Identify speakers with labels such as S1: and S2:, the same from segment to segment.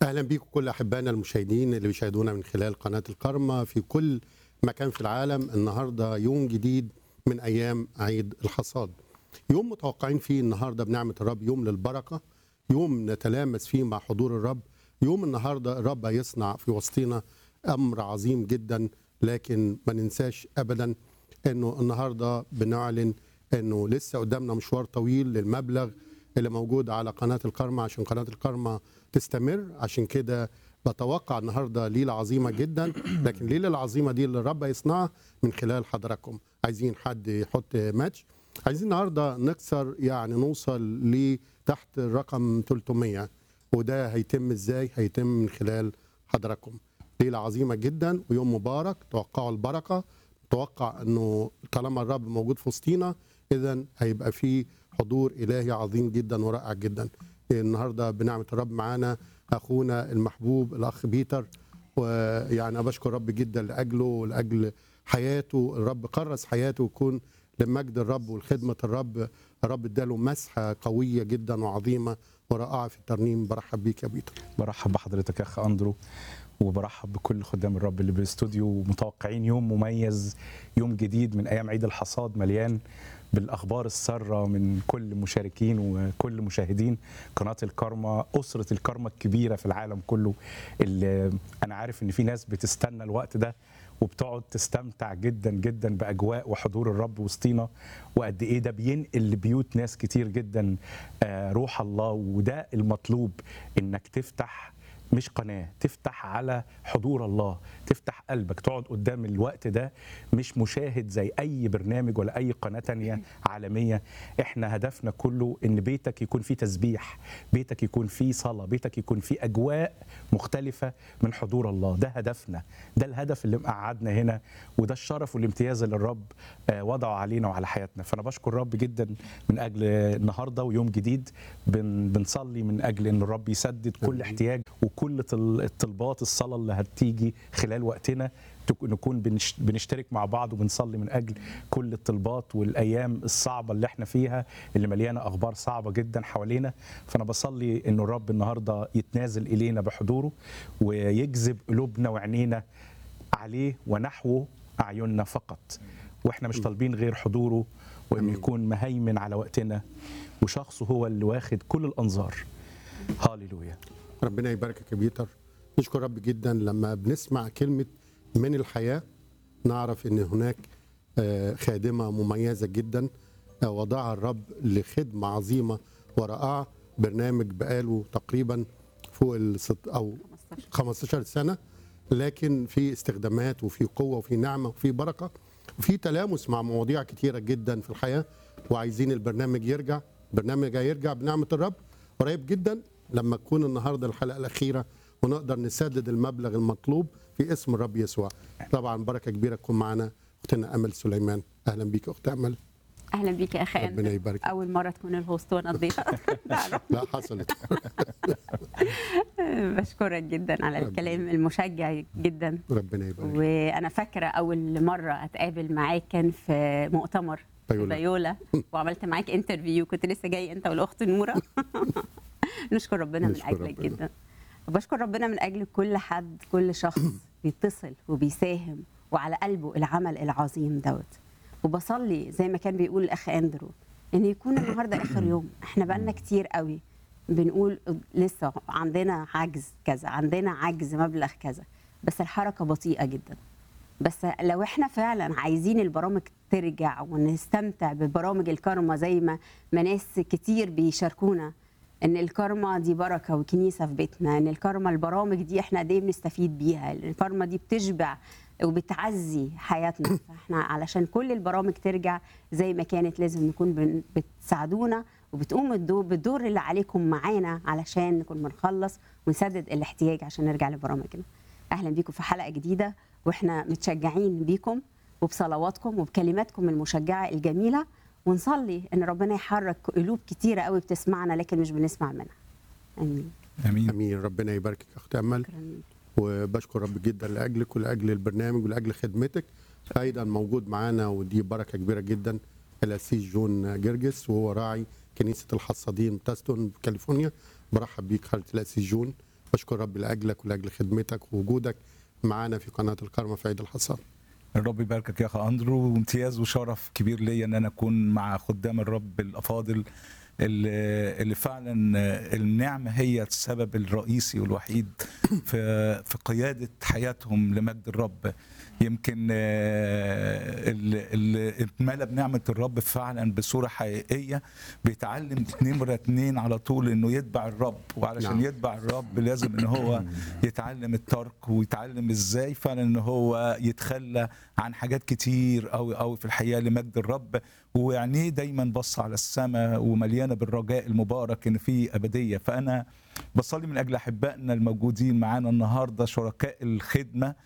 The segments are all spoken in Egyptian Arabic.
S1: اهلا بيكم كل احبائنا المشاهدين اللي بيشاهدونا من خلال قناه الكرمه في كل مكان في العالم النهارده يوم جديد من ايام عيد الحصاد يوم متوقعين فيه النهارده بنعمه الرب يوم للبركه يوم نتلامس فيه مع حضور الرب يوم النهارده الرب هيصنع في وسطنا امر عظيم جدا لكن ما ننساش ابدا انه النهارده بنعلن انه لسه قدامنا مشوار طويل للمبلغ اللي موجود على قناه الكرمه عشان قناه الكرمه تستمر عشان كده بتوقع النهارده ليله عظيمه جدا لكن الليله العظيمه دي اللي الرب هيصنعها من خلال حضراتكم عايزين حد يحط ماتش عايزين النهارده نكسر يعني نوصل لتحت الرقم 300 وده هيتم ازاي هيتم من خلال حضراتكم ليله عظيمه جدا ويوم مبارك توقعوا البركه توقع انه طالما الرب موجود في وسطينا اذا هيبقى في حضور الهي عظيم جدا ورائع جدا النهارده بنعمه الرب معانا اخونا المحبوب الاخ بيتر ويعني أنا بشكر الرب جدا لاجله ولاجل حياته الرب كرس حياته ويكون لمجد الرب ولخدمه الرب الرب اداله مسحه قويه جدا وعظيمه ورائعه في الترنيم برحب بيك يا بيتر
S2: برحب بحضرتك يا اخ اندرو وبرحب بكل خدام الرب اللي بالاستوديو ومتوقعين يوم مميز يوم جديد من ايام عيد الحصاد مليان بالاخبار الساره من كل مشاركين وكل مشاهدين قناه الكارما اسره الكارما الكبيره في العالم كله اللي انا عارف ان في ناس بتستنى الوقت ده وبتقعد تستمتع جدا جدا باجواء وحضور الرب وسطينا وقد ايه ده بينقل لبيوت ناس كتير جدا آه، روح الله وده المطلوب انك تفتح مش قناة تفتح على حضور الله تفتح قلبك تقعد قدام الوقت ده مش مشاهد زي أي برنامج ولا أي قناة تانية عالمية إحنا هدفنا كله إن بيتك يكون فيه تسبيح بيتك يكون فيه صلاة بيتك يكون فيه أجواء مختلفة من حضور الله ده هدفنا ده الهدف اللي مقعدنا هنا وده الشرف والامتياز اللي الرب آه، وضعه علينا وعلى حياتنا فأنا بشكر الرب جدا من أجل النهاردة ويوم جديد بن بنصلي من أجل إن الرب يسدد كل احتياج وكل طل- الطلبات الصلاة اللي هتيجي خلال وقتنا تك- نكون بنش- بنشترك مع بعض وبنصلي من اجل كل الطلبات والايام الصعبه اللي احنا فيها اللي مليانه اخبار صعبه جدا حوالينا فانا بصلي انه الرب النهارده يتنازل الينا بحضوره ويجذب قلوبنا وعينينا عليه ونحوه اعيننا فقط واحنا مش طالبين غير حضوره وانه يكون مهيمن على وقتنا وشخصه هو اللي واخد كل الانظار هاليلويا
S1: ربنا يباركك يا بيتر نشكر رب جدا لما بنسمع كلمة من الحياة نعرف ان هناك آه، خادمة مميزة جدا آه، وضعها الرب لخدمة عظيمة ورائعة برنامج بقاله تقريبا فوق الست او 15 سنة لكن في استخدامات وفي قوة وفي نعمة وفي بركة وفي تلامس مع مواضيع كتيرة جدا في الحياة وعايزين البرنامج يرجع برنامج هيرجع بنعمة الرب قريب جدا لما تكون النهارده الحلقه الاخيره ونقدر نسدد المبلغ المطلوب في اسم الرب يسوع طبعا بركه كبيره تكون معنا اختنا امل سليمان اهلا بيك اخت امل
S3: اهلا بيك يا اخي
S1: ربنا
S3: أندرو.
S1: يبارك فيك.
S3: اول مره تكون الهوست وانا الضيفه تعرف.
S1: لا حصلت
S3: بشكرك جدا على الكلام المشجع جدا
S1: ربنا يبارك
S3: وانا فاكره اول مره اتقابل معاك كان في مؤتمر في
S1: بيولا.
S3: بيولا وعملت معاك انترفيو كنت لسه جاي انت والاخت نوره نشكر ربنا من
S1: نشكر
S3: اجلك
S1: ربنا.
S3: جدا وبشكر ربنا من اجل كل حد كل شخص بيتصل وبيساهم وعلى قلبه العمل العظيم دوت وبصلي زي ما كان بيقول الاخ اندرو ان يكون النهارده اخر يوم احنا بقالنا كتير قوي بنقول لسه عندنا عجز كذا عندنا عجز مبلغ كذا بس الحركه بطيئه جدا بس لو احنا فعلا عايزين البرامج ترجع ونستمتع ببرامج الكارما زي ما ما ناس كتير بيشاركونا ان الكارما دي بركه وكنيسه في بيتنا ان الكارما البرامج دي احنا قد ايه بنستفيد بيها الكارما دي بتشبع وبتعزي حياتنا فاحنا علشان كل البرامج ترجع زي ما كانت لازم نكون بن- بتساعدونا وبتقوموا الدور بالدور اللي عليكم معانا علشان نكون بنخلص ونسدد الاحتياج عشان نرجع لبرامجنا اهلا بيكم في حلقه جديده واحنا متشجعين بيكم وبصلواتكم وبكلماتكم المشجعه الجميله ونصلي ان ربنا يحرك قلوب كتيره قوي بتسمعنا لكن مش بنسمع منها امين
S2: امين
S1: امين ربنا يباركك يا اخت امل
S3: شكرا ليك.
S1: وبشكر رب جدا لاجلك ولاجل البرنامج ولاجل خدمتك ايضا موجود معانا ودي بركه كبيره جدا الاسيس جون جرجس وهو راعي كنيسه الحصادين تاستون في كاليفورنيا برحب بيك حضره الاسيس جون بشكر رب لاجلك ولاجل خدمتك ووجودك معانا في قناه الكرمه في عيد الحصاد
S4: الرب يباركك يا اخ اندرو وامتياز وشرف كبير ليا ان انا اكون مع خدام الرب الافاضل اللي اللي فعلا النعمه هي السبب الرئيسي والوحيد في في قياده حياتهم لمجد الرب يمكن آه، اللي اللي اتملى بنعمه الرب فعلا بصوره حقيقيه بيتعلم نمره اتنين على طول انه يتبع الرب وعلشان
S1: نعم.
S4: يتبع الرب لازم ان هو يتعلم الترك ويتعلم ازاي فعلا ان هو يتخلى عن حاجات كتير قوي قوي في الحياه لمجد الرب وعينيه دايما بص على السماء ومليانه بالرجاء المبارك ان في ابديه فانا بصلي من اجل احبائنا الموجودين معانا النهارده شركاء الخدمه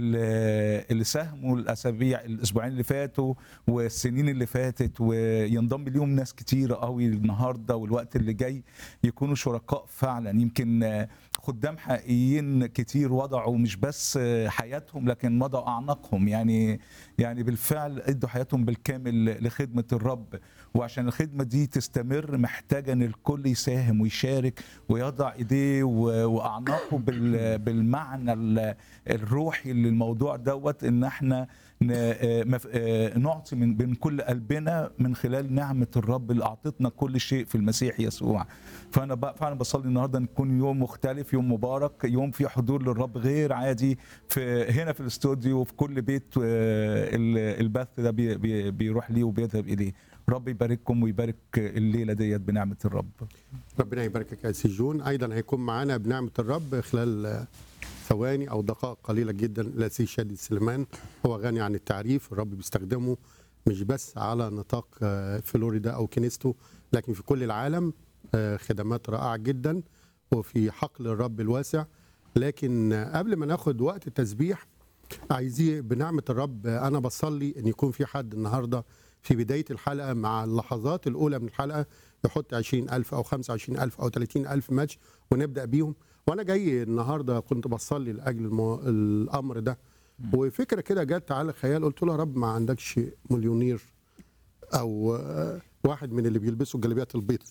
S4: اللي اللي ساهموا الاسابيع الاسبوعين اللي فاتوا والسنين اللي فاتت وينضم ليهم ناس كتيره قوي النهارده والوقت اللي جاي يكونوا شركاء فعلا يمكن خدام حقيقيين كتير وضعوا مش بس حياتهم لكن مضوا اعناقهم يعني يعني بالفعل ادوا حياتهم بالكامل لخدمه الرب وعشان الخدمه دي تستمر محتاجه ان الكل يساهم ويشارك ويضع ايديه و- واعناقه بال- بالمعنى ال- الروحي للموضوع دوت ان احنا ن- آه، مف- آه، نعطي من من كل قلبنا من خلال نعمه الرب اللي اعطتنا كل شيء في المسيح يسوع فانا بقى فعلا بصلي النهارده ان يكون يوم مختلف يوم مبارك يوم فيه حضور للرب غير عادي في هنا في الاستوديو وفي كل بيت آه، ال- البث ده بي- بي- بيروح ليه وبيذهب اليه رب يبارككم ويبارك الليله ديت بنعمه الرب
S1: ربنا يباركك يا سي جون ايضا هيكون معانا بنعمه الرب خلال آه، ثواني او دقائق قليله جدا الاسيس شادي سليمان هو غني عن التعريف الرب بيستخدمه مش بس على نطاق آه، فلوريدا او كنيسته لكن في كل العالم آه، خدمات رائعه جدا وفي حقل الرب الواسع لكن آه، قبل ما ناخد وقت التسبيح عايزين بنعمه الرب آه، انا بصلي ان يكون في حد النهارده في بدايه الحلقه مع اللحظات الاولى من الحلقه يحط 20000 او 25000 او 30000 ماتش ونبدا بيهم وانا جاي النهارده كنت بصلي لاجل المو... الامر ده وفكره كده جت على خيال قلت له يا رب ما عندكش مليونير او آه، واحد من اللي بيلبسوا الجلابيات البيض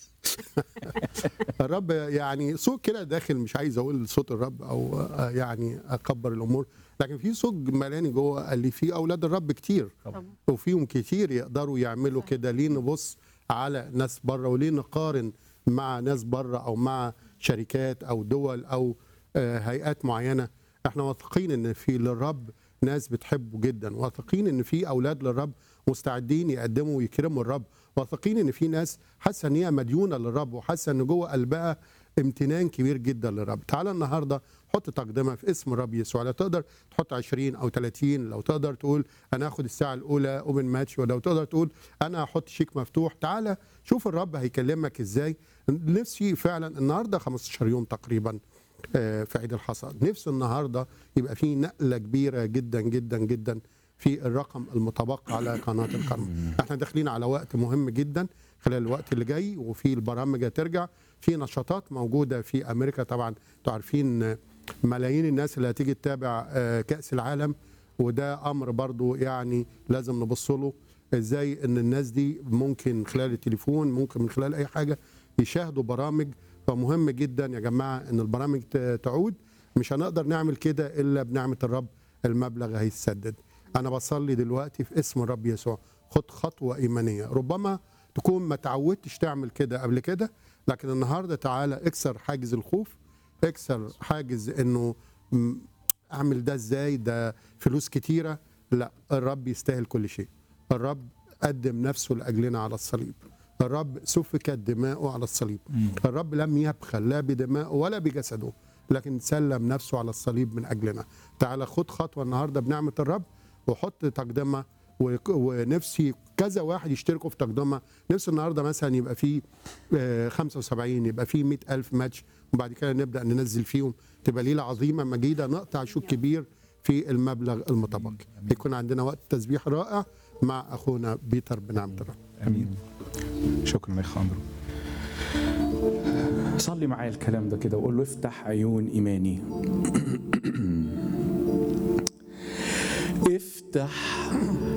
S1: الرب يعني صوت كده داخل مش عايز اقول صوت الرب او آه، يعني اكبر الامور لكن في صوت ملاني جوه قال لي في اولاد الرب كتير وفيهم كتير يقدروا يعملوا كده ليه نبص على ناس بره وليه نقارن مع ناس بره او مع شركات او دول او آه، هيئات معينه احنا واثقين ان في للرب ناس بتحبه جدا واثقين ان في اولاد للرب مستعدين يقدموا ويكرموا الرب واثقين ان في ناس حاسه ان هي مديونه للرب وحاسه ان جوه قلبها امتنان كبير جدا للرب تعالى النهارده حط تقدمه في اسم الرب يسوع لو تقدر تحط 20 او 30 لو تقدر تقول انا هاخد الساعه الاولى اوبن ماتش ولو تقدر تقول انا هحط شيك مفتوح تعالى شوف الرب هيكلمك ازاي نفسي فعلا النهارده 15 يوم تقريبا آه، في عيد الحصاد نفسي النهارده يبقى في نقله كبيره جدا جدا جدا في الرقم المتبقى على قناه الكرم احنا داخلين على وقت مهم جدا خلال الوقت اللي جاي وفي البرامج هترجع في نشاطات موجوده في امريكا طبعا انتوا عارفين آه، ملايين الناس اللي هتيجي تتابع آه، كاس العالم وده امر برضو يعني لازم نبص له ازاي ان الناس دي ممكن خلال التليفون ممكن من خلال اي حاجه يشاهدوا برامج فمهم جدا يا جماعه ان البرامج ت- تعود مش هنقدر نعمل كده الا بنعمه الرب المبلغ هيتسدد انا بصلي دلوقتي في اسم الرب يسوع خد خطوه ايمانيه ربما تكون ما تعودتش تعمل كده قبل كده لكن النهارده تعالى اكسر حاجز الخوف اكسر حاجز انه م- اعمل ده ازاي ده فلوس كتيره لا الرب يستاهل كل شيء الرب قدم نفسه لاجلنا على الصليب الرب سفكت دماؤه على الصليب الرب لم يبخل لا بدمائه ولا بجسده لكن سلم نفسه على الصليب من اجلنا تعالى خد خطوه النهارده بنعمه الرب وحط تقدمه و- ونفسي كذا واحد يشتركوا في تقدمه نفسي النهارده مثلا يبقى فيه آه، 75 يبقى فيه 100 ألف ماتش وبعد كده نبدا ننزل فيهم تبقى ليله عظيمه مجيده نقطع شوط كبير في المبلغ المتبقي يكون عندنا وقت تسبيح رائع مع اخونا بيتر بنعمه الرب
S2: امين شكرا يا خاندرو
S5: صلي معايا الكلام ده كده وقول له افتح عيون ايماني افتح